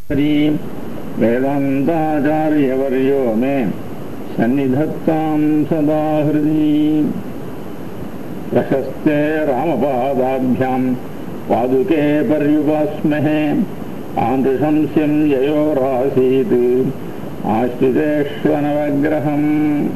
हरि वेदान्ताचार्यवर्यो मे सन्निधत्तां सदा हृदि प्रशस्ते रामपादाभ्यां पादुके पर्युपास्महे आन्दृशंस्यं ययोरासीत् ஆஸ்திதேஸ்வனவகிரகம்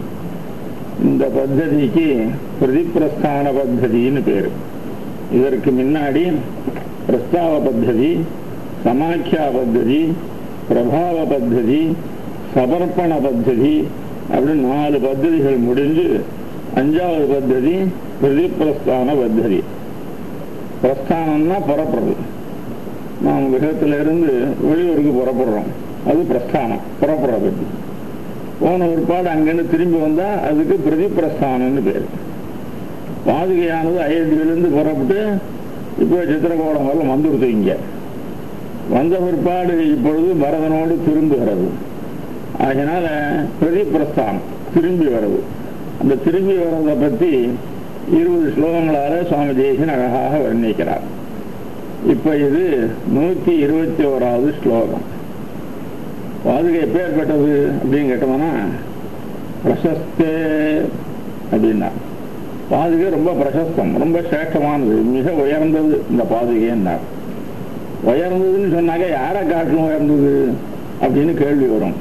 இந்த பத்ததிக்கு பிரதிப்பிரஸ்தான பத்ததின்னு பேர் இதற்கு முன்னாடி பிரஸ்தாவ பத்ததி சமாக்கியா பத்ததி பிரபாவ பத்ததி சமர்ப்பண பத்ததி அப்படின்னு நாலு பத்ததிகள் முடிஞ்சு அஞ்சாவது பத்ததி பிரதிப்பிரஸ்தான பத்ததி பிரஸ்தானம்னா புறப்படுறது நாம் கிரகத்திலிருந்து வெளியூருக்கு புறப்படுறோம் அது பிரஸ்தானம் புறப்படுற பத்தி போன ஒருபாடு அங்கிருந்து திரும்பி வந்தா அதுக்கு பிரதிப்பிரஸ்தானம்னு பேர் பாதுகையானது அயோத்தியிலிருந்து புறப்பட்டு இப்போ சித்திரகோடம் வரல வந்துடுது இங்க வந்த பிற்பாடு இப்பொழுது பரதனோடு திரும்புகிறது அதனால பிரதிப்பிரஸ்தானம் திரும்பி வருது அந்த திரும்பி வர்றதை பத்தி இருபது ஸ்லோகங்களால சுவாமி தேசன் அழகாக வர்ணிக்கிறார் இப்ப இது நூத்தி இருபத்தி ஓராவது ஸ்லோகம் பாதுகை எப்பேற்பட்டது அப்படின்னு கேட்டோம்னா பிரசஸ்தே அப்படின்னா பாதுகை ரொம்ப பிரசஸ்தம் ரொம்ப சிரேஷ்டமானது மிக உயர்ந்தது இந்த பாதுகைன்னார் உயர்ந்ததுன்னு சொன்னாக்க யாரை காட்டிலும் உயர்ந்தது அப்படின்னு கேள்வி வரும்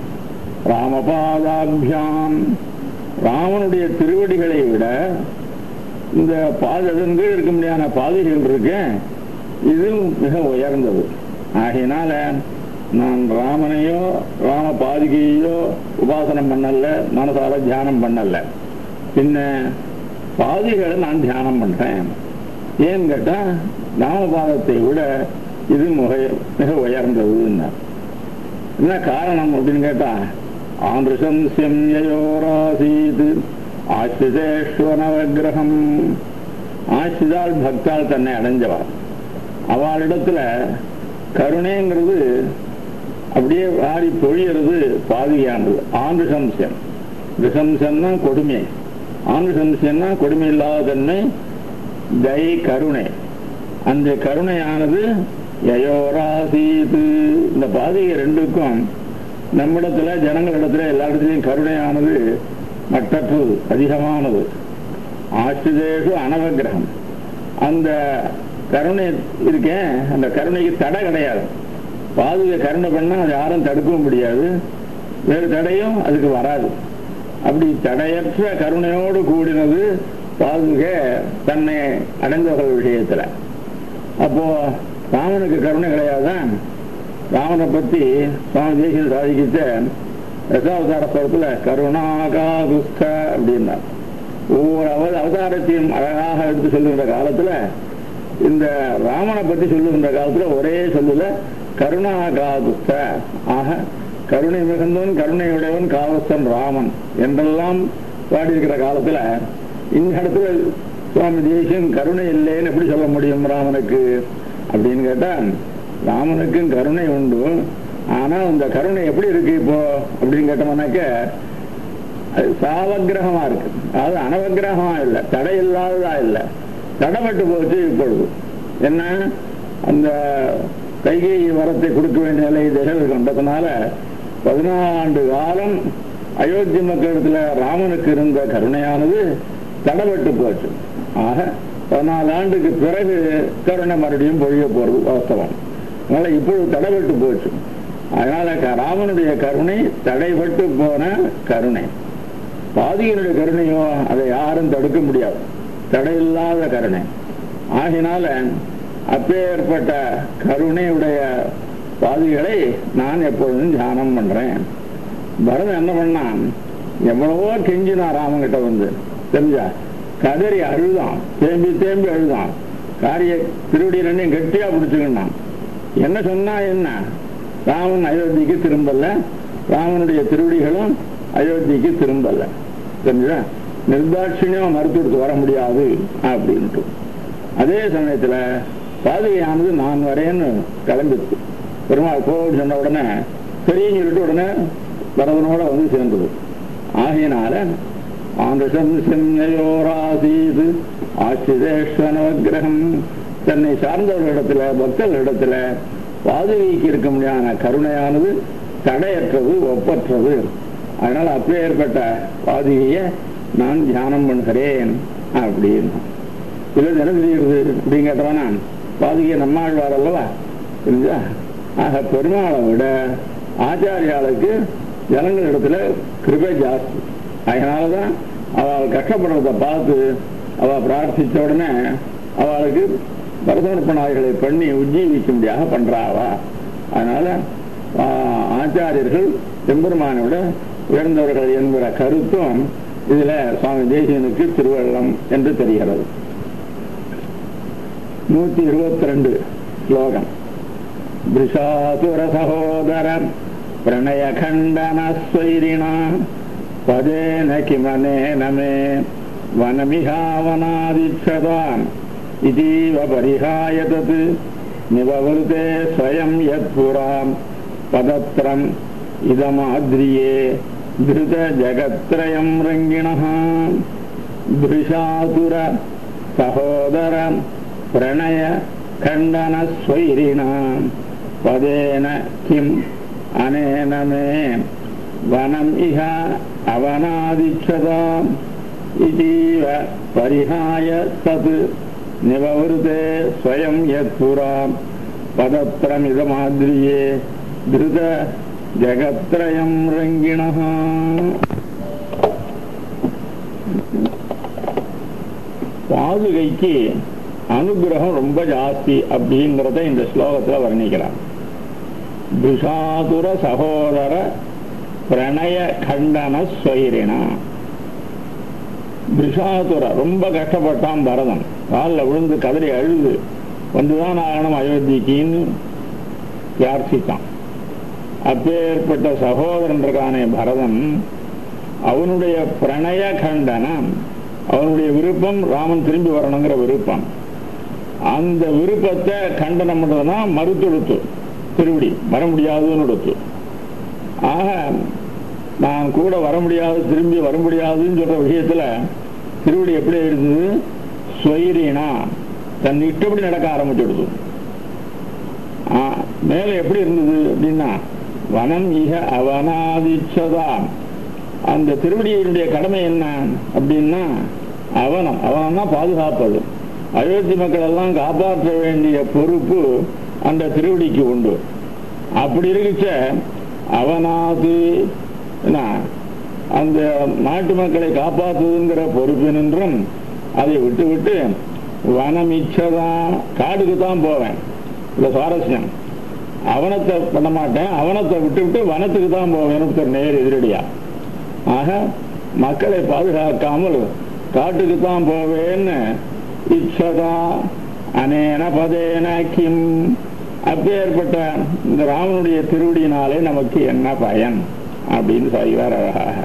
ராமபாதாபியாம் ராமனுடைய திருவடிகளை விட இந்த பாததன் கீழ் இருக்க முடியாத பாதுகைகள் இருக்கு இது மிக உயர்ந்தது ஆகையினால நான் ராமனையோ ராம பாதுகையோ உபாசனம் பண்ணல மனசால தியானம் பண்ணல பின்ன பாதுகளை நான் தியானம் பண்றேன் ஏன்னு கேட்டா ராமபாதத்தை விட இது மிக மிக உயர்ந்ததுன்னா என்ன காரணம் அப்படின்னு கேட்டா ஆந்திருஷம் செம்யோராசீத் ஆசிதேஸ்வரகிரகம் ஆசிதால் பக்தால் தன்னை அடைஞ்சவர் அவளிடத்துல கருணைங்கிறது அப்படியே வாரி பொழியறது பாதியானது ஆண்டு சம்சம் ரிசம்சம்னா கொடுமை ஆண்டு சம்சம்னா கொடுமை இல்லாத தன்மை தை கருணை அந்த கருணையானது யயோராசீது இந்த பாதிகை ரெண்டுக்கும் நம்மிடத்துல ஜனங்களிடத்துல எல்லா இடத்துலையும் கருணையானது மற்றற்றது அதிகமானது ஆசிதேஷு அனவகிரகம் அந்த கருணை இருக்கேன் அந்த கருணைக்கு தடை கிடையாது பாதுகை கருணை பண்ணா அது யாரும் தடுக்கவும் முடியாது வேறு தடையும் அதுக்கு வராது அப்படி தடையற்ற கருணையோடு கூடினது பாதுகை தன்னை அடைந்தவர்கள் விஷயத்துல அப்போ ராமனுக்கு கருணை கிடையாதான் ராமனை பத்தி சுவாமி தேசியம் சாதிக்கிட்ட ரசாவதார ஸ்வரத்துல கருணாகாதுஸ்த அப்படின்னா ஒவ்வொரு அவ அவதாரத்தையும் அழகாக எடுத்து சொல்லுகின்ற காலத்துல இந்த ராமனை பத்தி சொல்லுகின்ற காலத்துல ஒரே சொல்லுல கருணாகாதுஸ்த ஆக கருணை மிகுந்தவன் கருணையுடையவன் காவஸ்தன் ராமன் என்றெல்லாம் பாடியிருக்கிற காலத்துல இந்த இடத்துல சுவாமி தேசியம் கருணை இல்லைன்னு எப்படி சொல்ல முடியும் ராமனுக்கு அப்படின்னு கேட்டா ராமனுக்கும் கருணை உண்டு ஆனா இந்த கருணை எப்படி இருக்கு இப்போ அப்படின்னு கேட்டோம்னாக்க அது சாவகிரகமா இருக்கு அதாவது அனவகிரகமா இல்லை தடை இல்லாததா இல்லை தடைப்பட்டு போச்சு இப்பொழுது என்ன அந்த கைகை வரத்தை கொடுக்க வேண்டிய நிலை திகழ் கொண்டதுனால பதினாண்டு காலம் அயோத்தி மக்களிடத்துல ராமனுக்கு இருந்த கருணையானது தடைப்பட்டு போச்சு ஆக பதினாலு ஆண்டுக்கு பிறகு கருணை மறுபடியும் பொழிய போறது வாஸ்தவம் அதனால இப்பொழுது தடைபட்டு போச்சு அதனால ராமனுடைய கருணை தடைபட்டு போன கருணை பாதியினுடைய கருணையோ அதை யாரும் தடுக்க முடியாது தடையில்லாத கருணை ஆகினால அப்பேற்பட்ட கருணையுடைய பாதிகளை நான் எப்பொழுதும் தியானம் பண்றேன் பரதன் என்ன பண்ணான் எவ்வளவோ கெஞ்சினான் ராமங்கிட்ட வந்து தெரிஞ்சா கதறி அழுதான் தேம்பி தேம்பி அழுதான் காரிய திருவடி ரெண்டையும் கெட்டியா பிடிச்சுக்கினான் என்ன சொன்னா என்ன ராமன் அயோத்திக்கு திரும்பல ராமனுடைய திருவடிகளும் அயோத்திக்கு திரும்பல தெரிஞ்சா நிர்தாட்சியம் மறுத்துடுத்து வர முடியாது அப்படின்ட்டு அதே சமயத்துல பாதுகையானது நான் வரேன்னு கிளம்பிச்சு பெருமாள் கோவில் சொன்ன உடனே சரின்னு சொல்லிட்டு உடனே பரதனோட வந்து சேர்ந்தது ஆகையினால ஆந்திரம் செம்யோராசீது ஆசிதேஸ்வனவகிரகம் தன்னை சார்ந்தவர்களிடத்துல பக்தர்களிடத்துல பாதுகைக்கு இருக்க முடியாத கருணையானது தடையற்றது ஒப்பற்றது அதனால அப்பேற்பட்ட பாதுகையை நான் தியானம் பண்ணுகிறேன் அப்படின்னு இல்லை என்ன தெரியுது அப்படின்னு கேட்டவனா பாதுகையை நம்மாழ்வார் அல்லவா புரிஞ்சா ஆக பெருமாளை விட ஆச்சாரியாளுக்கு ஜனங்கள் இடத்துல கிருபை ஜாஸ்தி அதனாலதான் அவள் கஷ்டப்படுறத பார்த்து அவள் பிரார்த்திச்ச உடனே அவளுக்கு பரதமர்ப்பணாதிகளை பண்ணி உஜ்ஜீவிக்கும்படியாக பண்றாவா அதனால ஆஹ், ஆச்சாரியர்கள் எம்பெருமானை விட உயர்ந்தவர்கள் என்கிற கருத்தும் இதுல சுவாமி தேசியனுக்கு திருவள்ளம் என்று தெரிகிறது நூத்தி இருபத்தி ரெண்டு ஸ்லோகம் பிரிஷாசுர சகோதர பிரணய கண்டன ஸ்வைரிணா பதேன கிமனேன மே வனமிகாவனாதிச்சதாம் இதீவ பரிகாய தத் நிவவருதே ஸ்வயம் யத்புராம் பதத்ரம் இதமாத்ரியே திருத ஜகத்ரயம் ரங்கிணः பிரிஷாசுர சகோதர பிரணய கண்டன ஸ்வைரிணா பதேன கிம் அனேன மே வனம் இஹ அவனாதிச்சதாம் இதீவ பரிகாய தத் நிவவருதே ஸ்வயம் யத்புராம் பதத்திரமிதமாதிரியே திருத ஜகத்ரயம் ரங்கிணः பாதுகைக்கு அனுகிரகம் ரொம்ப ஜாஸ்தி அப்படிங்கிறத இந்த ஸ்லோகத்துல வர்ணிக்கிறார் துஷாதுர சகோதர பிரணய கண்டன ஸ்வைரினா பிரிஷாதுர ரொம்ப கஷ்டப்பட்டான் பரதன் காலில் விழுந்து கதறி அழுது வந்துதான் ஆகணும் அயோத்திக்குன்னு பிரார்த்தித்தான் அப்பேற்பட்ட சகோதரன் இருக்கானே பரதன் அவனுடைய பிரணய கண்டனம் அவனுடைய விருப்பம் ராமன் திரும்பி வரணுங்கிற விருப்பம் அந்த விருப்பத்தை கண்டனம் பண்றதுனா மறுத்தொடுத்து திருவிடி வர முடியாதுன்னு எடுத்து ஆக நான் கூட வர முடியாது திரும்பி வர முடியாதுன்னு சொல்ற விஷயத்துல திருவடி எப்படி இருந்தது ஸ்வைரினா தன் இஷ்டப்படி நடக்க ஆரம்பிச்சுடுது ஆ, மேல எப்படி இருந்தது அப்படின்னா வனம் இக அவனாதிச்சதாம் அந்த திருவடியினுடைய கடமை என்ன அப்படின்னா அவனம் அவனம்னா பாதுகாப்பது அயோத்தி மக்கள் எல்லாம் காப்பாற்ற வேண்டிய பொறுப்பு அந்த திருவடிக்கு உண்டு அப்படி இருக்குச்ச அவனாது என்ன அந்த நாட்டு மக்களை காப்பாற்றுவதுங்கிற பொறுப்பினின்றும் அதை விட்டு விட்டு வனம் இச்சதான் காடுக்கு தான் போவேன் இந்த சுவாரஸ்யம் அவனத்தை பண்ண மாட்டேன் அவனத்தை விட்டு விட்டு வனத்துக்கு தான் போவேன் ஒருத்தர் நேர் எதிரடியா ஆக மக்களை பாதுகாக்காமல் காட்டுக்கு தான் போவேன்னு இச்சதா அனேன பதேன கிம் அப்பேற்பட்ட இந்த ராமனுடைய திருவடியினாலே நமக்கு என்ன பயன் அப்படின்னு சொல்கிறார் அழகாக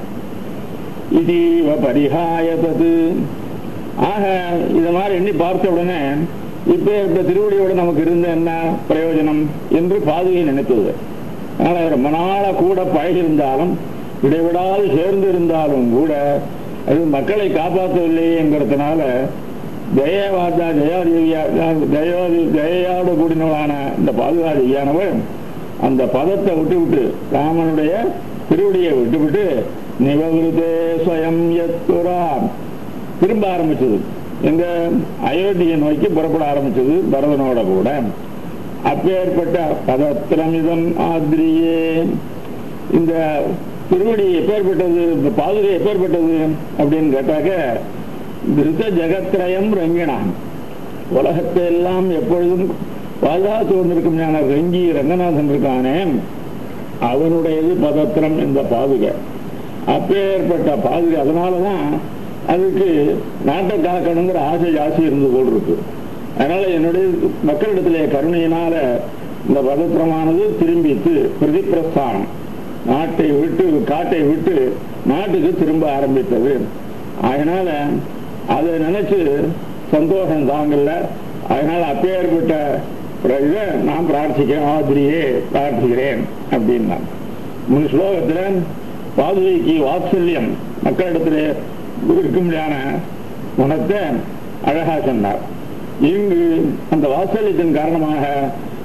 இதீவ பரிகாயதது ஆக இத மாதிரி எண்ணி பார்த்த உடனே இப்ப இப்ப திருவடியோட நமக்கு இருந்த என்ன பிரயோஜனம் என்று பாதுகை நினைத்தது அதனால ரொம்ப நாளா கூட பழகியிருந்தாலும் இடைவிடாது சேர்ந்து இருந்தாலும் கூட அது மக்களை காப்பாற்றவில்லைங்கிறதுனால ஜெயவாதா ஜெயாதேவியா ஜெயாதி ஜெயோடு கூடினவளான இந்த பாதுகாதேவியானவள் அந்த பதத்தை விட்டு விட்டு ராமனுடைய திருவடியை விட்டு விட்டு நிவவிருதே ஸ்வயம் யத்துராம் திரும்ப ஆரம்பிச்சது எங்க அயோத்தியை நோக்கி புறப்பட ஆரம்பிச்சது பரதனோட கூட அப்பேற்பட்ட பதத்திரமிதம் ஆத்ரியே இந்த திருவடி எப்பேற்பட்டது இந்த பாதுகை எப்பேற்பட்டது அப்படின்னு கேட்டாக்க திருத்த ஜெகத்ரயம் ரங்கினான் உலகத்தை எல்லாம் எப்பொழுதும் பாதுகாத்து கொண்டிருக்கும் ஞான ரங்கி ரங்கநாதன் இருக்கானே அவனுடையது பதத்திரம் இந்த பாதுகை அப்பேற்பட்ட பாதுகை அதனாலதான் அதுக்கு நாட்டை காக்கணுங்கிற ஆசை ஜாஸ்தி இருந்து போல் இருக்கு அதனால என்னுடைய மக்களிடத்திலே கருணையினால இந்த பதத்திரமானது திரும்பித்து பிரதிப்பிரஸ்தானம் நாட்டை விட்டு காட்டை விட்டு நாட்டுக்கு திரும்ப ஆரம்பித்தது அதனால அதை நினைச்சு சந்தோஷம் தாங்கல அதனால அப்பேற்பட்ட ஒரு இதை நான் பிரார்த்திக்கிறேன் ஆதிரியே பிரார்த்திக்கிறேன் அப்படின்னா முன் ஸ்லோகத்துல பாதுகைக்கு வாத்சல்யம் மக்களிடத்திலே இருக்கும்படியான குணத்தை அழகா சொன்னார் இங்கு அந்த வாத்சல்யத்தின் காரணமாக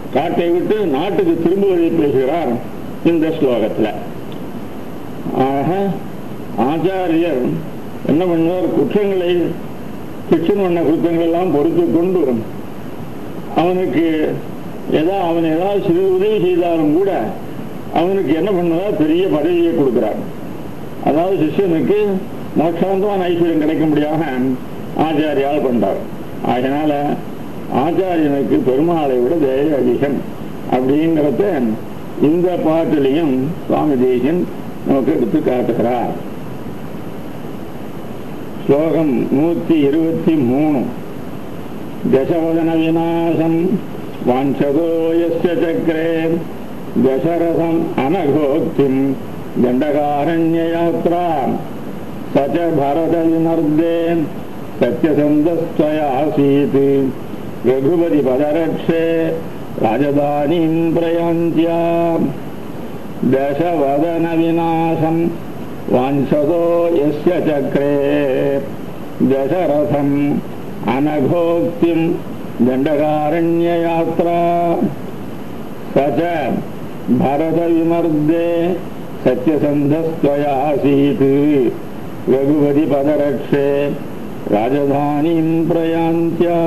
காட்டை விட்டு நாட்டுக்கு திரும்புவதை பேசுகிறார் இந்த ஸ்லோகத்தில் ஆக ஆச்சாரியர் என்ன பண்ணுவார் குற்றங்களை சிக்ஷன் பண்ண குற்றங்கள் எல்லாம் பொறுத்து கொண்டு அவனுக்கு ஏதோ அவன் ஏதாவது சிறு உதவி செய்தாலும் கூட அவனுக்கு என்ன பண்ணுவார் பெரிய பதவியை கொடுக்கிறார் அதாவது சிஷ்யனுக்கு மோட்சாந்தமான ஐஸ்வர்யம் கிடைக்க முடியாம ஆச்சாரியால் பண்றார் அதனால ஆச்சாரியனுக்கு பெருமாளை விட தய அதிகம் அப்படிங்கிறத இந்த பாட்டிலையும் சுவாமி தேசன் நமக்கு எடுத்து காட்டுகிறார் ஸ்லோகம் நூத்தி இருபத்தி மூணு தசவதன விநாசம் வாஞ்சதோ யஸ்ய சக்கரே தசரதம் அனகோக்திம் தண்டகாரண்யயாத்ரா சச்ச பரத வினர்தே சத்யசந்தஸ்வயாசீத் ரகுபதி பதரக்ஷே ராஜதானிம் பிரயாந்தியா தசவதன விநாசம் வாஞ்சதோ யஸ்ய சக்கரே தசரதம் அனகோக்திம் தண்டகாரண்யயாத்ரா சச்ச பரத விமர்தே சத்யசந்தஸ்வயாசீத் ரகுபதி பதரக்ஷே ராஜதானிம் பிரயாந்தியா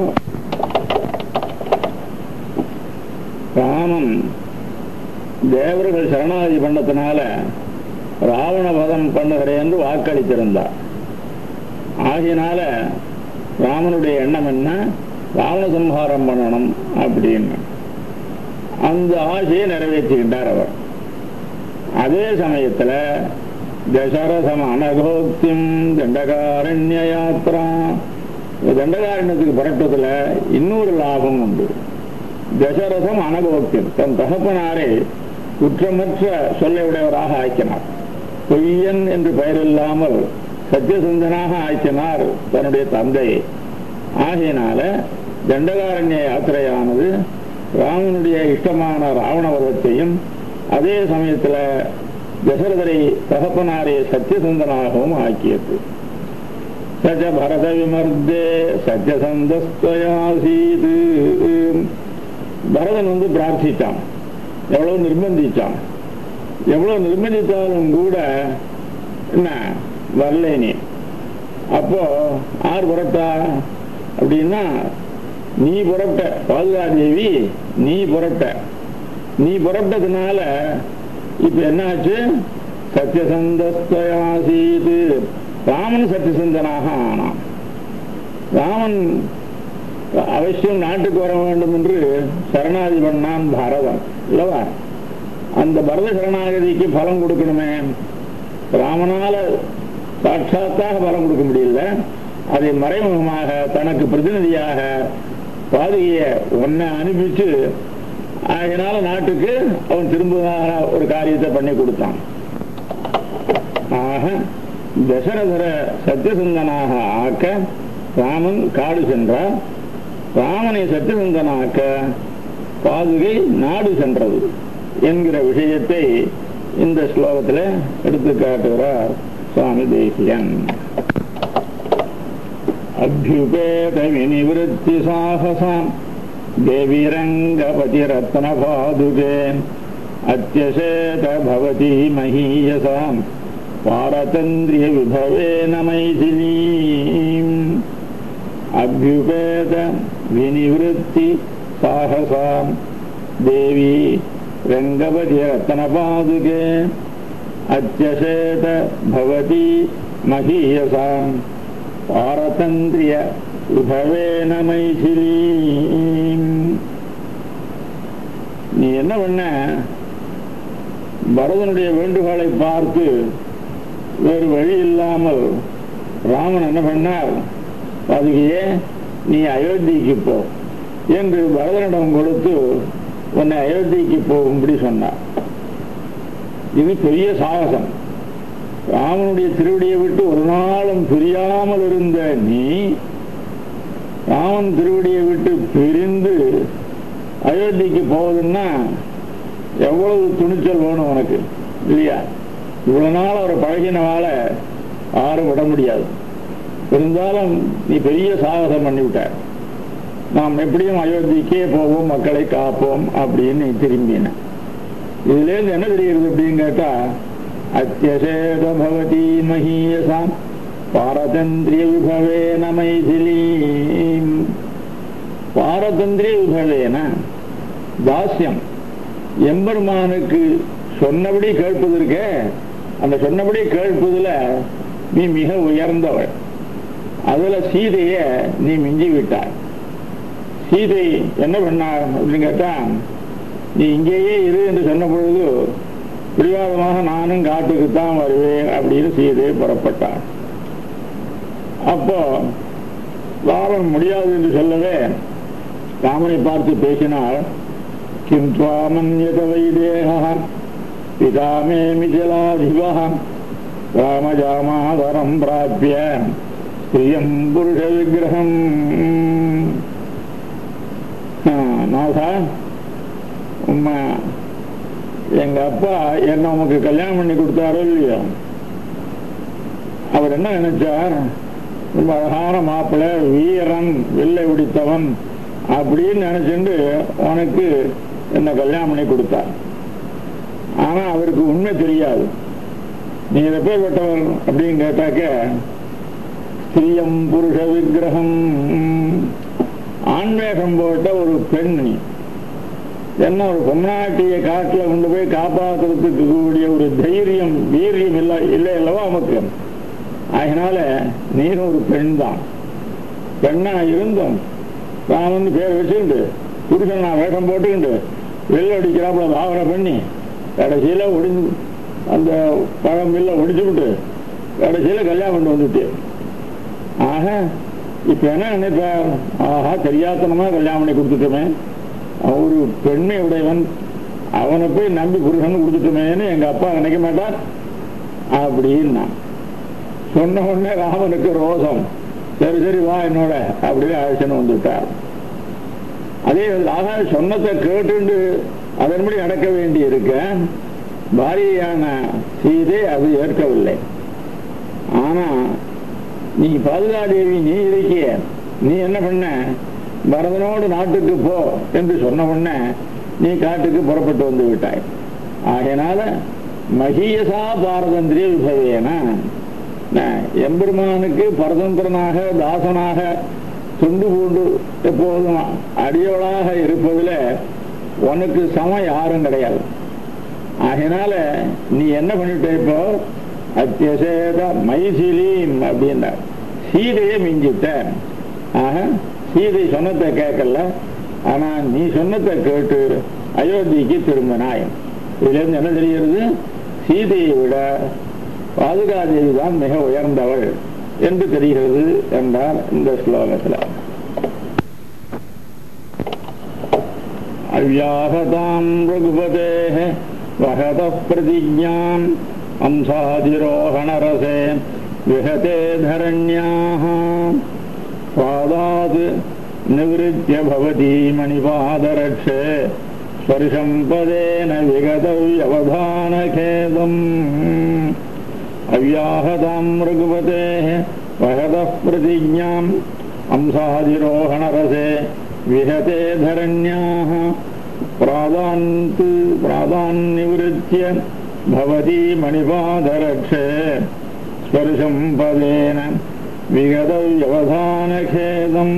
ராமன் தேவர்கள் சரணாகதி பண்ணத்தினால ராவண வதம் பண்ணுகிறேன் என்று வாக்களித்திருந்தார் ஆகினால ராமனுடைய எண்ணம் என்ன ராவண சம்ஹாரம் பண்ணணும் அப்படின்னு அந்த ஆசையை நிறைவேற்றுகின்றார் அவர் அதே சமயத்துல தசரசம் அனகோக்திம் தண்டகாரண்ய யாத்திரா இந்த தண்டகாரண்யத்துக்கு புரட்டத்துல இன்னொரு லாபம் உண்டு தசரசம் அனகோக்தியம் தன் தகப்பனாரை குற்றமற்ற சொல்லை உடையவராக ஆக்கினார் பொய்யன் என்று பெயரில்லாமல் சத்தியசுந்தனாக ஆக்கினார் தன்னுடைய தந்தையை ஆகையினால தண்டகாரண்ய யாத்திரையானது ராமனுடைய இஷ்டமான ராவணவதத்தையும் அதே சமயத்துல தசரதரை தகப்பனாரே சத்தியசந்தனாகவும் ஆக்கியது சஜ பரத விமர்தே சத்தியசந்தஸ்தயாசீது பரதன் வந்து பிரார்த்தித்தான் எவ்வளவு நிர்பந்திச்சான் எவ்வளவு நிர்பந்தித்தாலும் கூட என்ன வரல நீ அப்போ ஆர் புறப்பட்டா அப்படின்னா நீ புறப்பட்ட பாதுகாதேவி நீ புறப்பட்ட நீ புறப்பட்டதுனால இப்ப என்னாச்சு சத்தியசந்தஸ்தயாசீது ராமன் சத்தியசந்தனாக ஆனான் ராமன் அவசியம் நாட்டுக்கு வர வேண்டும் என்று சரணாதி பண்ணான் பாரதம் இல்லவா அந்த பரத சரணாகதிக்கு பலம் கொடுக்கணுமே ராமனால சாட்சாத்தாக பலம் கொடுக்க முடியல அதை மறைமுகமாக தனக்கு பிரதிநிதியாக பாதிய ஒன்னை அனுப்பிச்சு அதனால நாட்டுக்கு அவன் திரும்புவதாக ஒரு காரியத்தை பண்ணி கொடுத்தான் ஆக தசரதர சத்தியசந்தனாக ஆக்க ராமன் காடு சென்றார் ராமனை சத்தியசந்தனாக்க பாதுகை நாடு சென்றது என்கிற விஷயத்தை இந்த ஸ்லோகத்தில் எடுத்து காட்டுகிறார் சுவாமி தேசியன் அபியுபேத வினிவிருத்தி சாகசாம் देवीरङ्गपतिरत्नपादुके अत्यशेत भवती महीयसाम् पारतन्द्रियविभवेन मैथिलीम् अभ्युपेत विनिवृत्ति साहसाम् देवी रङ्गपतिरत्नपादुके अत्यशेत भवती महीयसाम् पारतन्त्र्य விபவேன மைதிலி நீ என்ன பண்ண பரதனுடைய வேண்டுகோளை பார்த்து வேறு வழி இல்லாமல் ராமன் என்ன பண்ணார் அதுக்கையே நீ அயோத்திக்கு போ என்று பரதனிடம் கொடுத்து உன்னை அயோத்திக்கு போகும்படி சொன்னார் இது பெரிய சாகசம் ராமனுடைய திருவடியை விட்டு ஒரு நாளும் பிரியாமல் இருந்த நீ ராமன் திருவடியை விட்டு பிரிந்து அயோத்திக்கு போவதுன்னா எவ்வளவு துணிச்சல் வேணும் உனக்கு இல்லையா இவ்வளவு நாள் அவர் பழகினவால யாரும் விட முடியாது இருந்தாலும் நீ பெரிய சாகசம் பண்ணிவிட்ட நாம் எப்படியும் அயோத்திக்கே போவோம் மக்களை காப்போம் அப்படின்னு திரும்பின இதுலேருந்து என்ன தெரிகிறது அப்படின்னு கேட்டா அத்தியசேத பவதி மகீயசாம் பாரதந்திரிய விபவேன மைதிலீம் பாரதந்திரிய விபவேன தாஸ்யம் எம்பெருமானுக்கு சொன்னபடி கேட்பதற்கே அந்த சொன்னபடி கேட்பதுல நீ மிக உயர்ந்தவள் அதுல சீதைய நீ மிஞ்சி விட்டாய் சீதை என்ன பண்ணார் அப்படின்னு கேட்டா நீ இங்கேயே இரு என்று சொன்ன பொழுது பிடிவாதமாக நானும் காட்டுக்குத்தான் வருவேன் அப்படின்னு சீதை புறப்பட்டார் அப்போ ராமன் முடியாது என்று சொல்லவே ராமனை பார்த்து பேசினாள் கிம் துவாமன்யத வைதேகா பிதாமே மிதிலாதிபா ராமஜாமாதரம் பிராபிய ஸ்திரியம் புருஷ விக்கிரகம் நாதா உண்மை எங்க அப்பா என்ன உமக்கு கல்யாணம் பண்ணி கொடுத்தாரோ இல்லையோ அவர் என்ன நினைச்சார் ரொம்ப அழகான மாப்பிள்ளை வீரன் வில்லை பிடித்தவன் அப்படின்னு நினைச்சுட்டு உனக்கு என்ன கல்யாணம் பண்ணி கொடுத்தார் ஆனா அவருக்கு உண்மை தெரியாது நீ எப்பேற்பட்டவர் அப்படின்னு கேட்டாக்க ஸ்திரியம் புருஷ விக்கிரகம் ஆண்மேகம் போட்ட ஒரு பெண் நீ என்ன ஒரு பொம்னாட்டிய காட்டுல கொண்டு போய் காப்பாற்றுறதுக்கு கூடிய ஒரு தைரியம் வீரியம் இல்லை இல்லை அல்லவா நமக்கு அதனால நீர் ஒரு பெண் தான் பெண்ணா இருந்தோம் ராமன் பேர் வச்சுக்கிட்டு புருஷன் நான் வேஷம் போட்டுக்கிட்டு வெள்ள அடிக்கிறாப்புல பாவனை பண்ணி கடைசியில ஒடிஞ்சு அந்த பழம் வில்ல ஒடிச்சுக்கிட்டு கடைசியில கல்யாணம் பண்ணி வந்துட்டு ஆக இப்ப என்ன நினைப்பார் ஆஹா தெரியாத்தனமா கல்யாணம் பண்ணி கொடுத்துட்டோமே ஒரு பெண்மை உடையவன் அவனை போய் நம்பி புருஷன் கொடுத்துட்டோமேன்னு எங்க அப்பா நினைக்க மாட்டார் அப்படின்னா சொன்ன உடனே ராமனுக்கு ரோசம் சரி சரி வா என்னோட அப்படின்னு அழைச்சன்னு வந்துட்டார் அதே ஆக சொன்னதை கேட்டுண்டு அதன்படி நடக்க வேண்டி இருக்க பாரியான சீதை அது ஏற்கவில்லை ஆனா நீ பாதுகாதேவி நீ இருக்கிய நீ என்ன பண்ண பரதனோடு நாட்டுக்கு போ என்று சொன்ன உடனே நீ காட்டுக்கு புறப்பட்டு வந்து விட்டாய் ஆகையினால மகியசா பாரதந்திரிய விபவேன எம்பெருமானுக்கு பரதந்திரனாக தாசனாக துண்டு பூண்டு எப்போதும் அடியவளாக இருப்பதுல உனக்கு சம யாரும் கிடையாது ஆகையினால நீ என்ன பண்ணிட்ட இப்போ அத்தியசேத மைசிலீம் அப்படின்னா சீதையை மிஞ்சிட்ட ஆக சீதை சொன்னதை கேட்கல ஆனா நீ சொன்னதை கேட்டு அயோத்திக்கு திரும்பினாய் இதுல இருந்து என்ன தெரிகிறது சீதையை விட பாதுகாதேவி தான் மிக உயர்ந்தவள் என்று தெரிகிறது என்றார் இந்த ஸ்லோகத்தில் அவ்யாகதாம் ரகுபதே வகத பிரதிஜாம் அம்சாதிரோகணரசே விஹதே தரண்யாः பாதாத் நிவृत्य भवती मणिपादरक्षे स्पर्शं पदेन विगतव्यवधानखेदम् अव्याहतां रघुपतेः वहतः प्रतिज्ञाम् अंसाधिरोहणरसे विहते धरण्याः प्रादान्त् प्रादान्निवृत्य भवती मणिपादरक्षे स्पर्शं पदेन விகதவியவதானகேதம்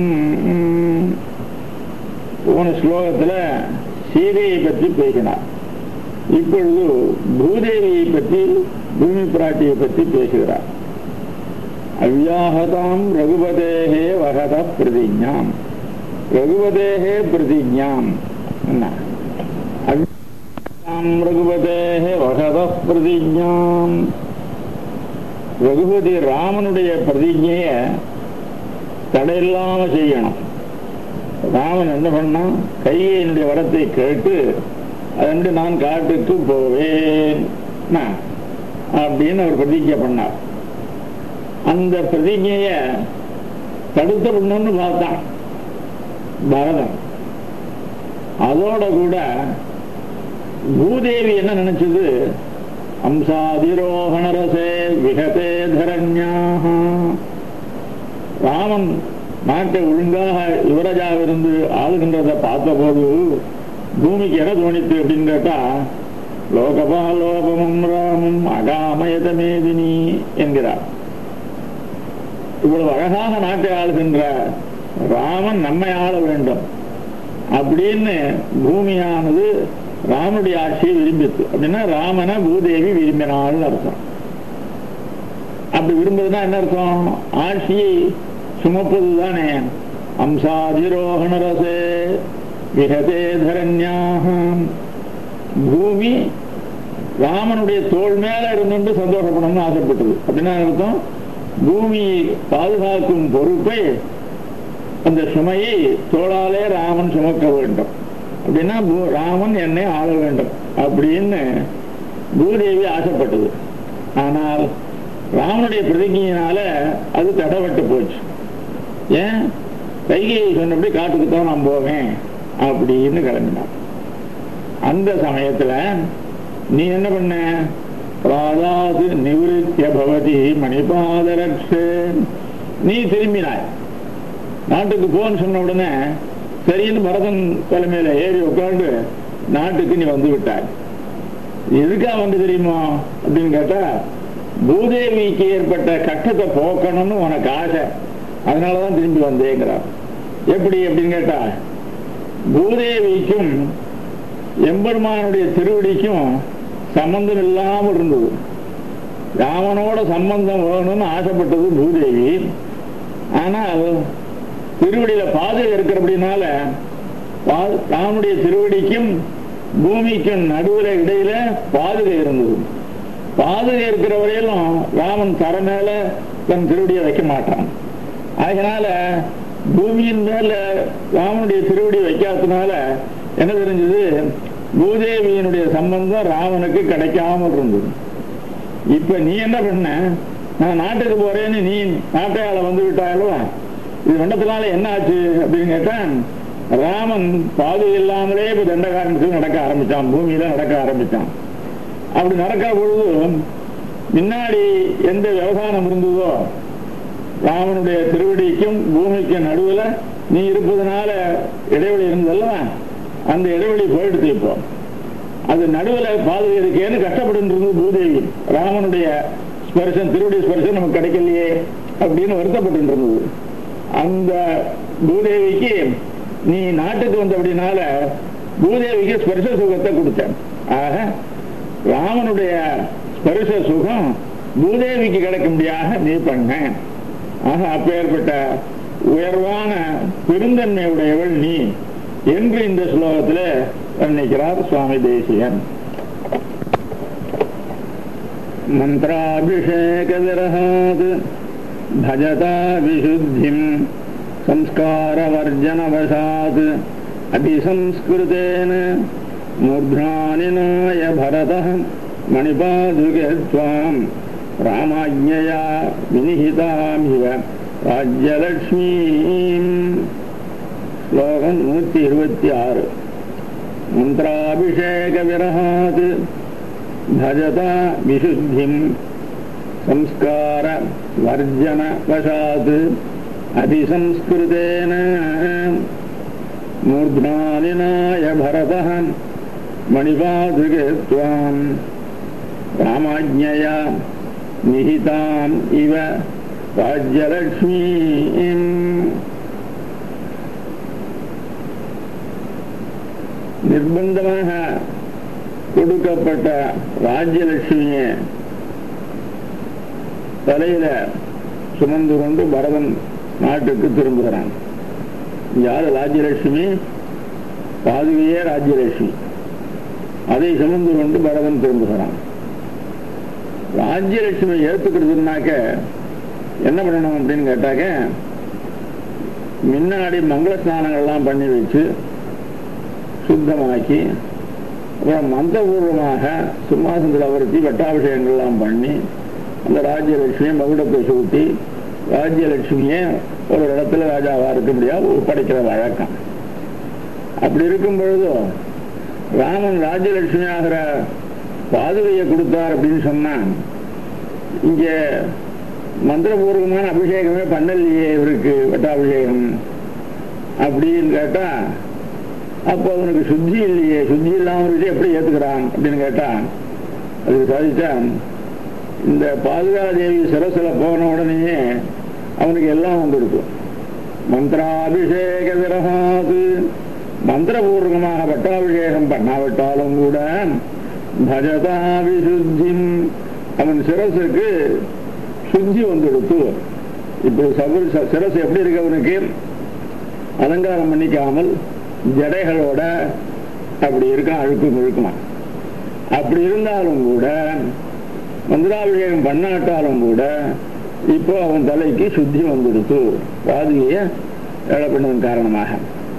போன ஸ்லோகத்துல சீதையை பற்றி பேசினார் இப்பொழுது பூதேவியை பற்றி பூமி பிராட்டியை பற்றி பேசுகிறார் அவ்யாகதாம் ரகுபதேகே வகத பிரதிஜாம் ரகுபதேகே பிரதிஜாம் என்ன அவ்யாகதாம் ரகுபதேகே வகத பிரதிஜாம் ரகுபதி ராமனுடைய பிரதிஜைய தடையில்லாம செய்யணும் ராமன் என்ன பண்ணான் கையினுடைய வரத்தை கேட்டு அதன்படி நான் காட்டுக்கு போவேன் அப்படின்னு அவர் பிரதிஜை பண்ணார் அந்த பிரதிஜைய தடுத்த பண்ணணும்னு பார்த்தான் பரதன் அதோட கூட பூதேவி என்ன நினைச்சது அம்சாதிரோகணரசே விகதே தரண்யாக ராமன் நாட்டை ஒழுங்காக யுவராஜாக இருந்து ஆளுகின்றதை பார்த்தபோது பூமிக்கு என்ன தோணித்து அப்படின்னு கேட்டா லோகபாலோபமும் ராமம் அகாமயதமேதினி என்கிறார் இவ்வளவு அழகாக நாட்டை ஆளுகின்ற ராமன் நம்மை ஆள வேண்டும் அப்படின்னு பூமியானது ராமனுடைய ஆட்சியை விரும்பித்து அப்படின்னா ராமனை பூதேவி விரும்பினாள்னு அர்த்தம் அப்படி விரும்புறதுன்னா என்ன அர்த்தம் ஆட்சியை சுமப்பது தானே அம்சாதிரோகண ரசே விகதே தரண்யாகம் பூமி ராமனுடைய தோல் மேல இருந்துட்டு சந்தோஷப்படணும்னு ஆசைப்பட்டது அப்படின்னா அர்த்தம் பூமி பாதுகாக்கும் பொறுப்பை அந்த சுமையை தோளாலே ராமன் சுமக்க வேண்டும் அப்படின்னா பூ- ராமன் என்னை ஆள வேண்டும் அப்படின்னு பூதேவி ஆசைப்பட்டது ஆனால் ராமனுடைய பிரதிஜையினால அது தடப்பட்டு போச்சு ஏன் கைகையை சொன்னபடி காட்டுக்கு தான் நான் போவேன் அப்படின்னு கிளம்பினான் அந்த சமயத்துல நீ என்ன பண்ண பிராதாது நிவிருத்திய பவதி மணிபாதரட்சே நீ திரும்பினாய் நாட்டுக்கு போன்னு சொன்ன உடனே சரின்னு பரதன் தலைமையில ஏறி உட்கார்ந்து நாட்டுக்கு நீ வந்து விட்டாய் எதுக்கா வந்து தெரியுமா அப்படின்னு கேட்டா பூதேவிக்கு ஏற்பட்ட கட்டத்தை போக்கணும்னு உனக்கு ஆசை அதனாலதான் திரும்பி வந்தேங்கிறார் எப்படி அப்படின்னு கேட்டா பூதேவிக்கும் எம்பெருமானுடைய திருவடிக்கும் சம்பந்தம் இல்லாமல் இருந்தது ராமனோட சம்பந்தம் வேணும்னு ஆசைப்பட்டது பூதேவி ஆனால் திருவடியில பாதுகை இருக்கிறபடினால பா- ராமனுடைய திருவடிக்கும் பூமிக்கும் நடுவுல இடையில பாதுகை இருந்தது பாதுகை இருக்கிற வரையிலும் ராமன் தர மேல தன் திருவடியை வைக்க மாட்டான் அதனால பூமியின் மேல ராமனுடைய திருவடி வைக்காததுனால என்ன தெரிஞ்சது பூதேவியினுடைய சம்பந்தம் ராமனுக்கு கிடைக்காமல் இருந்தது இப்ப நீ என்ன பண்ண நான் நாட்டுக்கு போறேன்னு நீ நாட்டையாள வந்து விட்டாயல்வா இது வெண்டத்தினால என்ன ஆச்சு அப்படின்னு கேட்டான் ராமன் பாது இல்லாமலே இப்ப தண்டகாரத்துக்கு நடக்க ஆரம்பிச்சான் பூமியில நடக்க ஆரம்பிச்சான் அப்படி நடக்கிற பொழுது முன்னாடி எந்த விவசாயம் இருந்ததோ ராமனுடைய திருவடிக்கும் பூமிக்கும் நடுவுல நீ இருப்பதனால இடைவெளி இருந்ததல்ல அந்த இடைவெளி போயிடுச்சு இப்போ அது நடுவுல பாதுகை இருக்கேன்னு கஷ்டப்பட்டு இருந்தது பூதேவி ராமனுடைய ஸ்பர்சம் திருவடி ஸ்பர்சம் நமக்கு கிடைக்கலையே அப்படின்னு வருத்தப்பட்டு இருந்தது அந்த பூதேவிக்கு நீ நாட்டுக்கு வந்த அப்படினால பூதேவிக்கு ஸ்பர்ச சுகத்தை கொடுத்தேன் ஆக ராமனுடைய ஸ்பர்ச சுகம் பூதேவிக்கு கிடைக்கும்படியாக நீ பண்ண ஆக அப்பேற்பட்ட உயர்வான பெருந்தன்மை உடையவள் நீ என்று இந்த ஸ்லோகத்தில் வர்ணிக்கிறார் சுவாமி தேசியன் மந்திராபிஷேக விரகாத் भजता विशुद्धिम् संस्कारवर्जनवशात् अतिसंस्कृतेन मूर्ध्नानिनाय भरतः मणिपादुके त्वाम् रामाज्ञया विनिहितामिव राज्यलक्ष्मीम् श्लोकम् नूति இருபத்தி ஆறு मन्त्राभिषेकविरहात् भजता विशुद्धिम् संस्कार वर्जन वशात् अतिसंस्कृतेन मूर्ध्नानिनाय भरतः मणिपादुके त्वाम् रामाज्ञया निहिताम् इव राज्यलक्ष्मीम् நிர்பந்தமாக கொடுக்கப்பட்ட ராஜ்யலட்சுமியை தலையில சுமந்து கொண்டு பரதன் நாட்டுக்கு திரும்புகிறான் யாரு ராஜ்யலட்சுமி பாதுகையே ராஜ்யலட்சுமி அதை சுமந்து கொண்டு பரதன் திரும்புகிறான் ராஜ்யலட்சுமி ஏத்துக்கிறதுனாக்க என்ன பண்ணணும் அப்படின்னு கேட்டாக்க முன்னாடி மங்கள ஸ்நானங்கள்லாம் பண்ணி வச்சு சுத்தமாக்கி அப்புறம் மந்திரபூர்வமாக சிம்மாசனத்தில் அவர்த்தி பட்டாபிஷேகங்கள்லாம் பண்ணி அந்த ராஜ்யலட்சுமியை மகுடத்தை சூட்டி ராஜ்யலட்சுமியை ஒரு இடத்துல ராஜாவா இருக்கும்படியா ஒப்படைக்கிற வழக்கம் அப்படி இருக்கும் பொழுது ராமன் ராஜ்யலட்சுமி ஆகிற பாதுகையை கொடுத்தார் அப்படின்னு சொன்னா இங்கே மந்திரபூர்வமான அபிஷேகமே பண்ணலையே இவருக்கு பட்டாபிஷேகம் அப்படின்னு கேட்டா அப்போ அவனுக்கு சுத்தி இல்லையே சுத்தி இல்லாம இருக்கு எப்படி ஏத்துக்கிறான் அப்படின்னு கேட்டா அதுக்கு சாதிச்சா இந்த பாதுகாதேவி சிரசில போன உடனேயே அவனுக்கு எல்லாம் வந்துடுக்கும் மந்திராபிஷேக விரகாது மந்திரபூர்வமாக பட்டாபிஷேகம் பண்ணாவிட்டாலும் கூட பஜதா விசுத்திம் அவன் சிரசுக்கு சுத்தி வந்துடுத்து இப்போ சபரி சிரசு எப்படி இருக்கு அவனுக்கு அலங்காரம் பண்ணிக்காமல் ஜடைகளோட அப்படி இருக்கான் அழுக்கும் இழுக்குமா அப்படி இருந்தாலும் கூட மந்திராபிஷேகம் பண்ணாட்டாலும் கூட இப்போ அவன் தலைக்கு சுத்தி வந்துடுத்து பாதுகைய ஏழை பண்ணதன் காரணமாக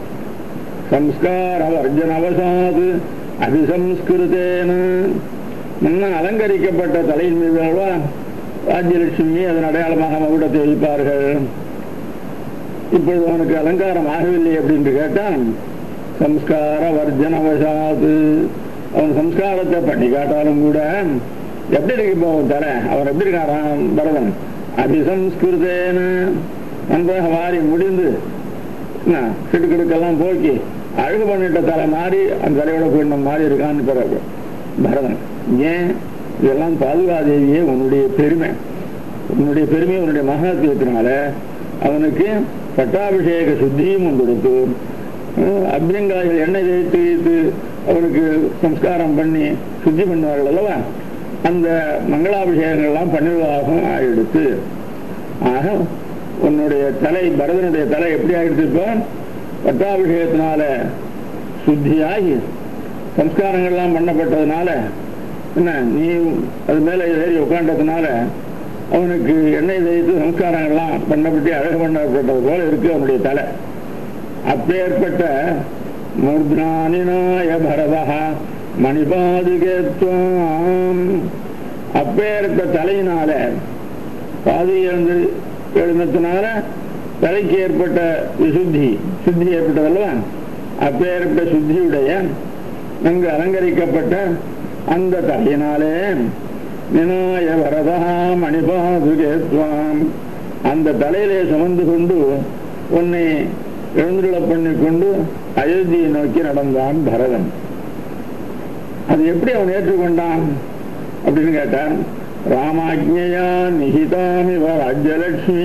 சம்ஸ்கார வர்ஜன அவசாது அபிசம்ஸ்கிருதேன முன்ன அலங்கரிக்கப்பட்ட தலையின் மீது அல்லவா ராஜ்யலட்சுமி அதன் அடையாளமாக மகுடத்தை வைப்பார்கள் இப்பொழுது அவனுக்கு அலங்காரம் ஆகவில்லை அப்படின்னு கேட்டான் சம்ஸ்கார வர்ஜனவசாது அவன் சம்ஸ்காரத்தை பண்ணி காட்டாலும் கூட எப்படி இருக்கு இப்போ அவன் தர அவன் எப்படி இருக்காரான் பரதன் அபிசம்ஸ்கிருதேன நன்றாக வாரி முடிந்து கிடுக்கிடுக்கெல்லாம் போக்கி அழகு பண்ணிட்ட தலை மாறி அந்த தலையோட போயிடும் மாறி இருக்கான்னு பிறகு பரதன் ஏன் இதெல்லாம் பாதுகாதேவியே உன்னுடைய பெருமை உன்னுடைய பெருமை உன்னுடைய மகாத்மியத்தினால அவனுக்கு பட்டாபிஷேக சுத்தியும் கொடுத்து அபியங்காய்கள் எண்ணெய் தேய்த்து வைத்து அவனுக்கு சம்ஸ்காரம் பண்ணி சுத்தி பண்ணுவார்கள் அல்லவா அந்த மங்களாபிஷேகங்கள்லாம் பண்ணுவதாகவும் ஆயிடுத்து ஆக உன்னுடைய தலை பரதனுடைய தலை எப்படி ஆயிடுச்சு இப்போ பட்டாபிஷேகத்தினால சுத்தியாகி சம்ஸ்காரங்கள்லாம் பண்ணப்பட்டதுனால என்ன நீ அது மேல ஏறி உட்காண்டதுனால அவனுக்கு எண்ணெய் தேய்த்து சம்ஸ்காரங்கள்லாம் பண்ணப்பட்டு அழகு பண்ணப்பட்டது போல இருக்கு அவனுடைய தலை அப்பேற்பட்ட மூர்தானினாய பரதா மணிபாதுகேத்வாம் அப்பேற்பட்ட தலையினால பாதி எழுந்து எழுந்ததுனால தலைக்கு ஏற்பட்ட விசுத்தி சுத்தி ஏற்பட்டதல்லவா அப்பேற்பட்ட சுத்தியுடைய நன்கு அலங்கரிக்கப்பட்ட அந்த தலையினாலே நினாய வரதா மணிபாதுகேத்வாம் அந்த தலையிலே சுமந்து கொண்டு உன்னை எழுந்துள்ள பண்ணி கொண்டு அயோத்தியை நோக்கி நடந்தான் பரதன் அது எப்படி அவன் ஏற்றுக்கொண்டான் அப்படின்னு கேட்டான் ராமாஜ்ஞயா நிகிதாமிவ ராஜ்யலட்சுமி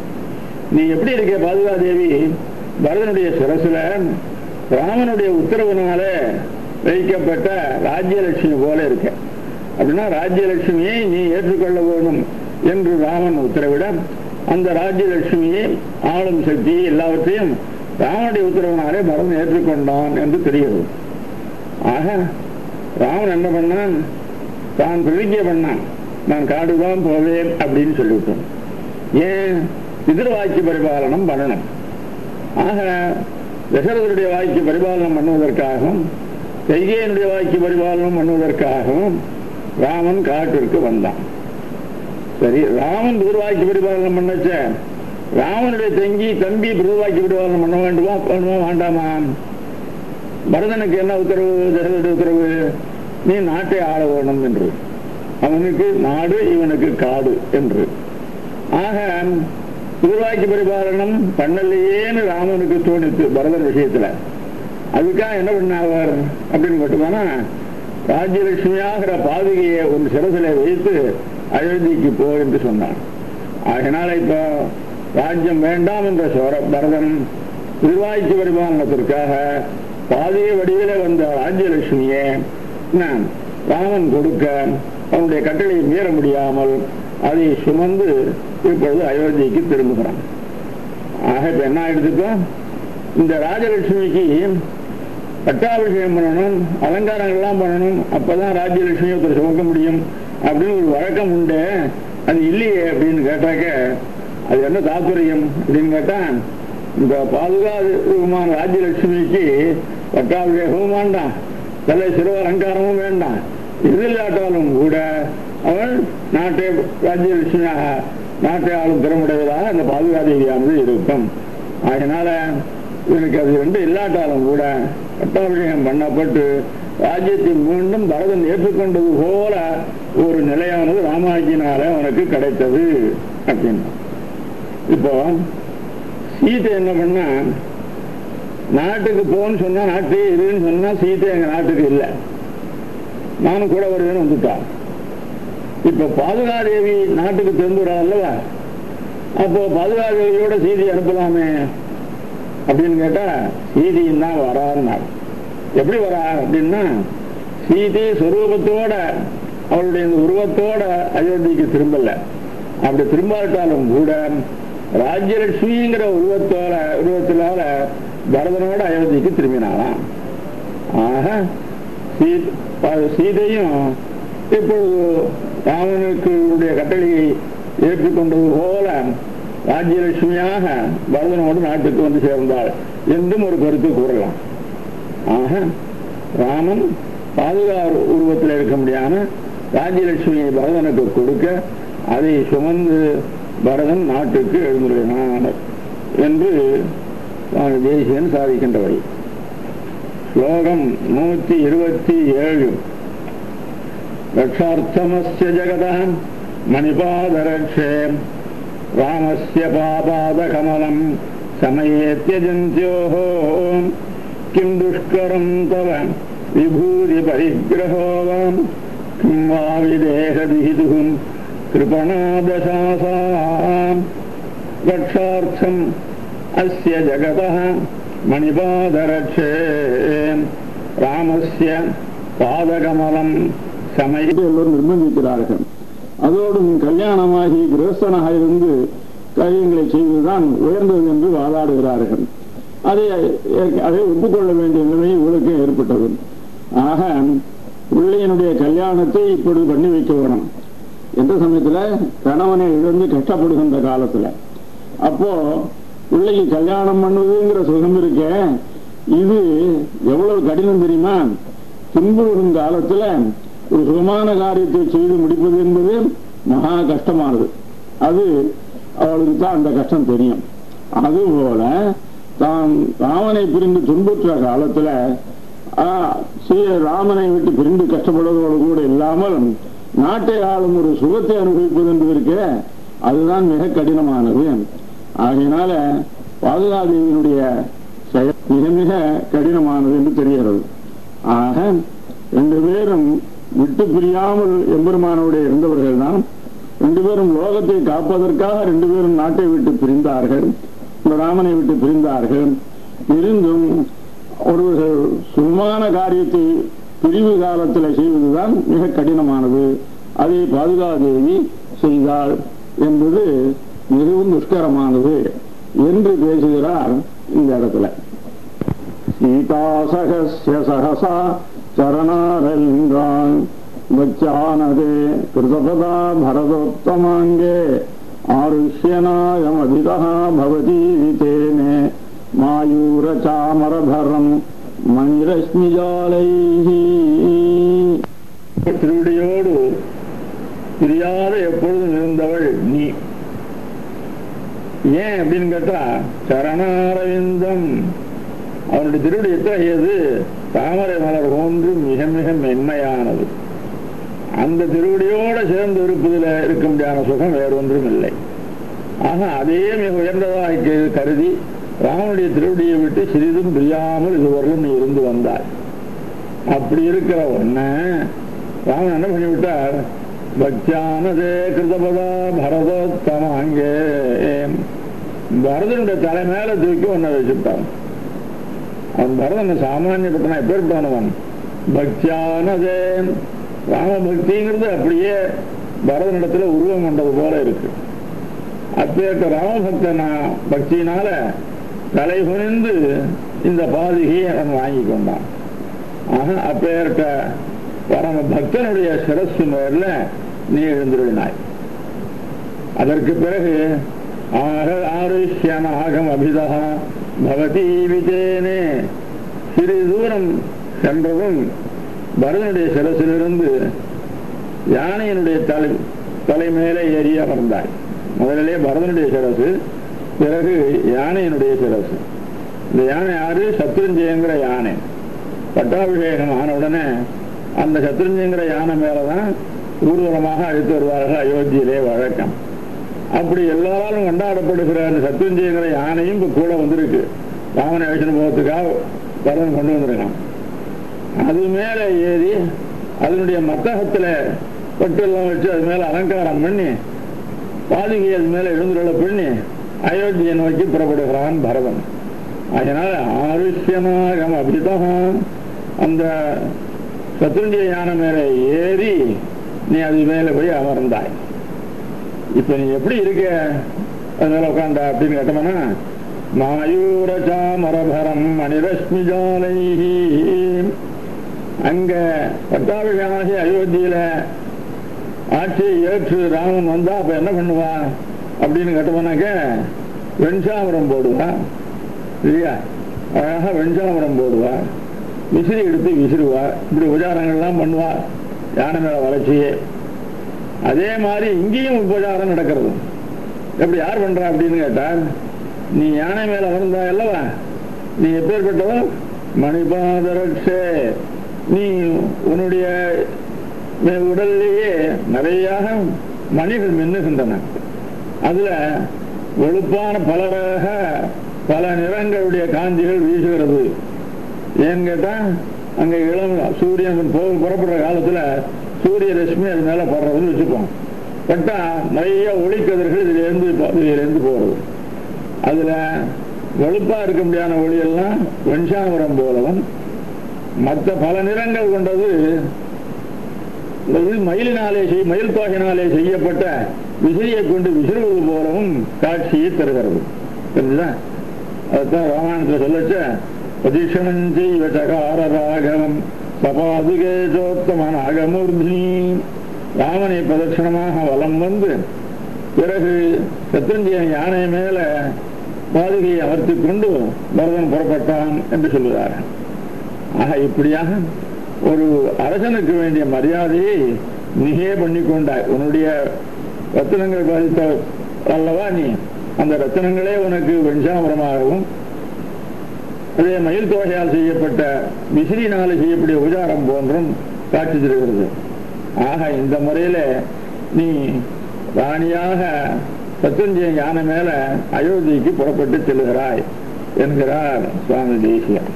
நீ எப்படி இருக்க பாதுகாதேவி பரதனுடைய சிரசுல ராமனுடைய உத்தரவுனால வைக்கப்பட்ட ராஜ்யலட்சுமி போல இருக்க அப்படின்னா ராஜ்யலட்சுமியை நீ ஏற்றுக்கொள்ள வேண்டும் என்று ராமன் உத்தரவிட அந்த ராஜ்யலட்சுமியை ஆளும் சக்தி எல்லாவற்றையும் ராமனுடைய உத்தரவினாலே பரதன் ஏற்றுக்கொண்டான் என்று தெரிகிறது ஆக ராமன் என்ன பண்ணான் தான் பிரதிஜை பண்ணான் நான் காடுதான் போவேன் அப்படின்னு சொல்லிவிட்டோம் ஏன் எதிர்வாக்கிய பரிபாலனம் பண்ணணும் ஆக தசரதனுடைய வாக்கிய பரிபாலனம் பண்ணுவதற்காகவும் கைகேயனுடைய வாக்கிய பரிபாலனம் பண்ணுவதற்காகவும் ராமன் காட்டிற்கு வந்தான் சரி ராமன் பிதிர்வாக்கிய பரிபாலனம் பண்ணச்ச ராமனுடைய தங்கி தம்பி பிதிர்வாக்கிய பரிபாலனம் பண்ண வேண்டுமா வேண்டுமா வேண்டாமா பரதனுக்கு என்ன உத்தரவு தசரனுடைய உத்தரவு நீ நாட்டை ஆள வேணும் என்று அவனுக்கு நாடு இவனுக்கு காடு என்று ஆக பிதிர்வாக்கிய பரிபாலனம் பண்ணலையேன்னு ராமனுக்கு தோணித்து பரதன் விஷயத்துல அதுக்காக என்ன பண்ணாவர் அப்படின்னு கேட்டுமானா ராஜ்யலட்சுமியாகிற பாதுகையை ஒரு சிறசில வைத்து அயோத்திக்கு போ என்று சொன்னான் அதனால இப்போ ராஜ்யம் வேண்டாம் என்ற சோர பரதன் நிர்வாகிக்கு பரிபாலனத்திற்காக பாதிய வடிவில வந்த ராஜ்யலட்சுமியை நான் ராமன் கொடுக்க அவனுடைய கட்டளையை மீற முடியாமல் அதை சுமந்து இப்பொழுது அயோத்திக்கு திரும்புகிறான் ஆக இப்ப என்ன ஆயிடுச்சுக்கோ இந்த ராஜலட்சுமிக்கு பட்டாபிஷேகம் பண்ணணும் அலங்காரங்கள்லாம் பண்ணணும் அப்பதான் ராஜ்யலட்சுமியை ஒருத்தர் சுமக்க முடியும் அப்படின்னு ஒரு வழக்கம் உண்டு அது இல்லையே அப்படின்னு கேட்டாக்க அது என்ன தாத்பரியம் அப்படின்னு கேட்டா இந்த பாதுகாப்புமான ராஜ்யலட்சுமிக்கு பட்டாபிஷேகமும் வேண்டாம் தலை சிறுவ அலங்காரமும் வேண்டாம் இது இல்லாட்டாலும் கூட அவள் நாட்டை ராஜ்யலட்சுமியாக நாட்டை ஆளும் திறமுடையதாக அந்த பாதுகாதேவியானது இருக்கும் அதனால இவனுக்கு அது ரெண்டு இல்லாட்டாலும் கூட பட்டாபிஷேகம் பண்ணப்பட்டு ராஜ்யத்தை மீண்டும் பரதன் ஏற்றுக்கொண்டது போல ஒரு நிலையானது ராமாஜினால அவனுக்கு கிடைத்தது அப்படின்னு இப்போ சீதை என்ன பண்ணா நாட்டுக்கு போன்னு சொன்னா நாட்டுக்கு இருன்னு சொன்னா சீதை எங்க நாட்டுக்கு இல்லை நானும் கூட வருவேன்னு வந்துட்டா இப்ப பாதுகாதேவி நாட்டுக்கு திரும்புறா அல்லவா அப்போ பாதுகாதேவியோட சீதை அனுப்பலாமே அப்படின்னு கேட்டா சீதையும் தான் வரான்னாள் எப்படி வரா அப்படின்னா சீதை சொரூபத்தோட அவளுடைய இந்த உருவத்தோட அயோத்திக்கு திரும்பல அப்படி திரும்பாட்டாலும் கூட ராஜ்யலட்சுமிங்கிற உருவத்தோட உருவத்தினால பரதனோட அயோத்திக்கு திரும்பினாலாம் ஆக சீ- ப- சீதையும் இப்பொழுது ராமனுக்கு உடைய கட்டளையை ஏற்றுக்கொண்டது போல ராஜ்யலட்சுமியாக பரதனோடு நாட்டுக்கு வந்து சேர்ந்தாள் என்றும் ஒரு கருத்து கூறலாம் ஆக ராமன் பாதுகாப்பு உருவத்தில் இருக்க முடியாம ராஜ்யலட்சுமியை பரதனுக்கு கொடுக்க அதை சுமந்து பரதன் நாட்டுக்கு எழுந்துள்ளான் என்று சுவாமி தேசியன் சாதிக்கின்றவை ஸ்லோகம் நூத்தி இருபத்தி ஏழு ரக்ஷார்த்தமஸ்ய ஜகதः மணிபாதரக்ஷே ராமஸ்ய பாபாதகமலம் சமயே त्यजन्त्योः किं दुष्करं तव विभूति परिग्रहो वाम् किं वा विदेहविहितुः कृपणादशासाम् रक्षार्थम् अस्य जगतः मणिपादरक्षे ராமஸ்ய பாதகமலம் சமயம் எல்லோரும் நிர்பந்திக்கிறார்கள் அதோடு நீ கல்யாணமாகி கிரகஸ்தனாக இருந்து காரியங்களை செய்வதுதான் உயர்ந்தது என்று வாதாடுகிறார்கள் அதை அதை ஒப்புக்கொள்ள வேண்டிய நிலை இவளுக்கு ஏற்பட்டது ஆக பிள்ளையனுடைய கல்யாணத்தை இப்பொழுது பண்ணி வைக்க வேணும் எந்த சமயத்துல கணவனை இழந்து கஷ்டப்படுகின்ற காலத்துல அப்போ பிள்ளைக்கு கல்யாணம் பண்ணுவதுங்கிற சுகம் இருக்க இது எவ்வளவு கடினம் தெரியுமா பின்பு வரும் காலத்துல ஒரு சுகமான காரியத்தை செய்து முடிப்பது என்பது மகா கஷ்டமானது அது அவளுக்கு தான் அந்த கஷ்டம் தெரியும் அதுபோல தான் ராமனை பிரிந்து துன்புற்ற காலத்துல ஆ, ஸ்ரீ ராமனை விட்டு பிரிந்து கஷ்டப்படுவதோடு கூட இல்லாமல் நாட்டை ஆளும் ஒரு சுகத்தை அனுபவிப்பது என்பது இருக்க அதுதான் மிக கடினமானது ஆகையினால பாதுகாதேவியினுடைய செயல் மிக மிக கடினமானது என்று தெரிகிறது ஆக ரெண்டு பேரும் விட்டு பிரியாமல் எம்பெருமானோடைய இருந்தவர்கள் தான் ரெண்டு பேரும் லோகத்தை காப்பதற்காக ரெண்டு பேரும் நாட்டை விட்டு பிரிந்தார்கள் இந்த ராமனை விட்டு பிரிந்தார்கள் இருந்தும் ஒருவர்கள் சுகமான காரியத்தை பிரிவு காலத்தில் செய்வதுதான் மிக கடினமானது அதை பாதுகாதேவி செய்தாள் என்பது மிகவும் துஷ்கரமானது என்று பேசுகிறார் இந்த இடத்துல சீதாசகஸ்ய சகசா சரணாரலிங்கான் வச்சானதே கிருதபதா பரதோத்தமாங்கே ஆருஷ்யநாயமதிதா பவதீவிதேனே மாயூரச்சாமரபரம் மணிரஸ்மிஜாலைஹி திருடியோடு பிரியாத எப்பொழுதும் இருந்தவள் நீ ஏன் அப்படின்னு கேட்டா சரணாரவிந்தம் அவனுடைய திருடி எத்தகையது தாமரை மலர் ஒன்று மிக மிக மென்மையானது அந்த திருவடியோட சேர்ந்து இருப்பதில் இருக்க முடியாத சுகம் வேறொன்றும் இல்லை ஆக அதே மிக உயர்ந்ததாக கருதி ராமனுடைய திருவடியை விட்டு சிறிதும் பிரியாமல் இதுவரையும் நீ இருந்து வந்தாய் அப்படி இருக்கிற ஒன்ன ராமன் என்ன பண்ணிவிட்டார் பக்தியானதே கிருதபதா பரதோத்தம அங்கே பரதனுடைய தலை மேல தூக்கி ஒன்ன வச்சுட்டான் அவன் பரதன் சாமானியப்பட்டவன் எப்பேற்பட்டவன் பக்தியானதே ராம பக்திங்கிறது அப்படியே பரதனிடத்துல உருவம் கொண்டது போல இருக்கு அப்பேற்ற ராமபக்தனா பக்தியினால தலை குனிந்து இந்த பாதிகையை அவன் வாங்கி கொண்டான் ஆக அப்பேற்ற பரம பக்தனுடைய சிரசு மேல நீ எழுந்துருவினாய் அதற்கு பிறகு ஆக ஆருஷ்யனாகம் அபிதா பவதி விஜேனே சிறிது தூரம் சென்றதும் பரதனுடைய சிரசிலிருந்து யானையினுடைய தலை தலை மேலே ஏறி அமர்ந்தாய் முதலிலே பரதனுடைய சிரசு பிறகு யானையினுடைய சிரசு இந்த யானை யாரு சத்ருஞ்சயங்கிற யானை பட்டாபிஷேகம் ஆன உடனே அந்த சத்ருஞ்சயங்கிற யானை மேலதான் ஊர்வலமாக அழைத்து வருவார்கள் அயோத்தியிலே வழக்கம் அப்படி எல்லாராலும் கொண்டாடப்படுகிற அந்த சத்ருஞ்சயங்கிற யானையும் இப்ப கூட வந்திருக்கு ராமனை அழைச்சிட்டு போகிறதுக்காக பரதன் கொண்டு வந்திருக்கான் அது மேல ஏறி அதனுடைய மத்தகத்துல பட்டெல்லாம் வச்சு அது மேல அலங்காரம் பண்ணி பாதுகை அது மேல எழுந்துள்ள பண்ணி அயோத்தியை நோக்கி புறப்படுகிறான் பரதன் அதனால ஆருஷ்யமாக அபிதம் அந்த சத்ருஞ்சய யானை மேல ஏறி நீ அது மேல போய் அமர்ந்தாய் இப்ப நீ எப்படி இருக்க அது மேல உட்காந்தா அப்படின்னு கேட்டோம்னா மாயூரசாமரபரம் மணிரஷ்மி ஜாலைஹி அங்க பட்டாபிஷேகமாகி அயோத்தியில ஆட்சியை ஏற்று ராமன் வந்தா அப்ப என்ன பண்ணுவா அப்படின்னு கேட்டோம்னாக்க வெண்சாமரம் போடுவா இல்லையா அழகா வெண்சாமரம் போடுவா விசிறி எடுத்து விசிறுவா இப்படி உபச்சாரங்கள்லாம் பண்ணுவா யானை மேல வளர்ச்சியே அதே மாதிரி இங்கேயும் உபச்சாரம் நடக்கிறது எப்படி யார் பண்றா அப்படின்னு கேட்டால் நீ யானை மேல அமர்ந்தா அல்லவா நீ எப்பேற்பட்டவன் மணிபாதரட்சே நீ உன்னுடைய மே- உடல்லேயே நிறைய மணிகள் மின்னுகின்றன அதுல வெளுப்பான பலராக பல நிறங்களுடைய காந்திகள் வீசுகிறது ஏன்னு கேட்டா அங்க இளம் சூரியன் போ புறப்படுற காலத்துல சூரிய ரஷ்மி அது மேல படுறதுன்னு வச்சுப்போம் பட்டா நிறைய ஒளிக்கதிர்கள் இதுல இருந்து இதுல இருந்து போறது அதுல வெளுப்பா இருக்க முடியாத ஒளியெல்லாம் வெண்சாமரம் போலவும் மற்ற பல நிறங்கள் கொண்டது இது மயிலினாலே செய் மயில் தொகையினாலே செய்யப்பட்ட விசிறியை கொண்டு விசிறுவது போலவும் காட்சியை தருகிறது புரிஞ்சுதா அதுதான் ராமாயணத்தில் சொல்லச்ச பிரதீஷணம் செய்வ சகார ராகவம் சபாதுகே சோத்தமன் அகமூர்தினி ராமனை பிரதட்சணமாக வலம் வந்து பிறகு சத்ருஞ்சயன் யானை மேல பாதுகையை அமர்த்திக் கொண்டு பரதன் புறப்பட்டான் என்று சொல்லுகிறார் ஆக இப்படியாக ஒரு அரசனுக்கு வேண்டிய மரியாதையை நீயே பண்ணி கொண்டாய் உன்னுடைய ரத்தினங்கள் பாதித்த அல்லவா நீ அந்த ரத்தினங்களே உனக்கு வெண்சாமரமாகவும் அதே மயில் தொகையால் செய்யப்பட்ட விசிறினால செய்யக்கூடிய உபச்சாரம் போன்றும் காட்சி தருகிறது ஆக இந்த முறையில நீ ராணியாக சத்துஞ்சய யானை மேல அயோத்திக்கு புறப்பட்டு செல்கிறாய் என்கிறார் சுவாமி தேசியன்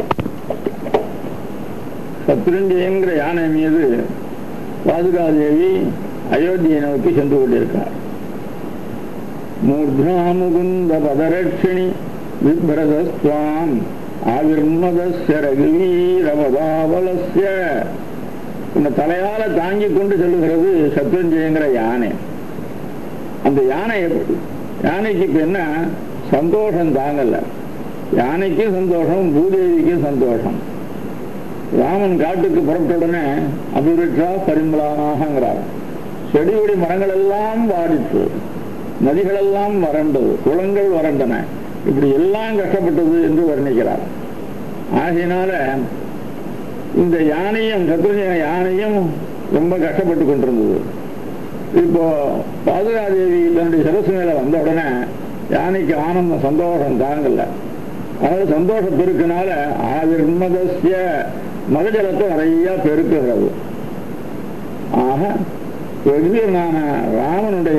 சத்ருஞ்சயங்கிற யானை மீது பாதுகாதேவி அயோத்தியை நோக்கி சென்று கொண்டிருக்கார் மூர்த்னா முகுந்த பதரட்சிணி விப்ரதஸ்வாம் ஆவிர்மதஸ்ய ரகுவீரவதாவலஸ்ய இந்த தலையால தாங்கிக் கொண்டு செல்லுகிறது சத்ருஞ்சயங்கிற யானை அந்த யானை எப்படி யானைக்கு இப்ப என்ன சந்தோஷம் தாங்கல யானைக்கும் சந்தோஷம் பூதேவிக்கும் சந்தோஷம் ராமன் காட்டுக்கு புறப்பட்ட உடனே அபிவிருஷா பரிமளானாகங்கிறார் செடி கொடி மரங்கள் எல்லாம் வாடிற்று நதிகள் எல்லாம் வறண்டது குளங்கள் வறண்டன இப்படி எல்லாம் கஷ்டப்பட்டது என்று வர்ணிக்கிறார் ஆகையினால இந்த யானையும் சத்ருஜன யானையும் ரொம்ப கஷ்டப்பட்டு கொண்டிருந்தது இப்போ பாதுகாதேவி தன்னுடைய சிரசு மேல வந்த உடனே யானைக்கு ஆனந்தம் சந்தோஷம் தாங்கல அதாவது சந்தோஷ பெருக்கினால ஆவிர்மதஸ்ய மகஜலத்தை நிறைய பெருக்குகிறது ஆக வெகுவீரனான ராமனுடைய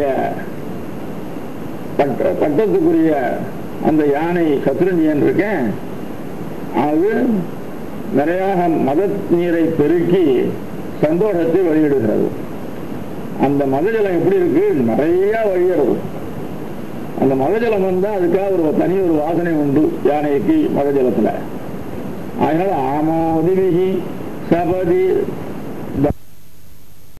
பட்ட பட்டத்துக்குரிய அந்த யானை சத்ருஞ்சியன் இருக்கேன் அது நிறைய மத நீரை பெருக்கி சந்தோஷத்தை வெளியிடுகிறது அந்த மதஜலம் எப்படி இருக்கு நிறைய வழிகிறது அந்த மதஜலம் வந்தா அதுக்காக ஒரு தனி ஒரு வாசனை உண்டு யானைக்கு மதஜலத்துல அதனால ஆமோதிவிகி சபதி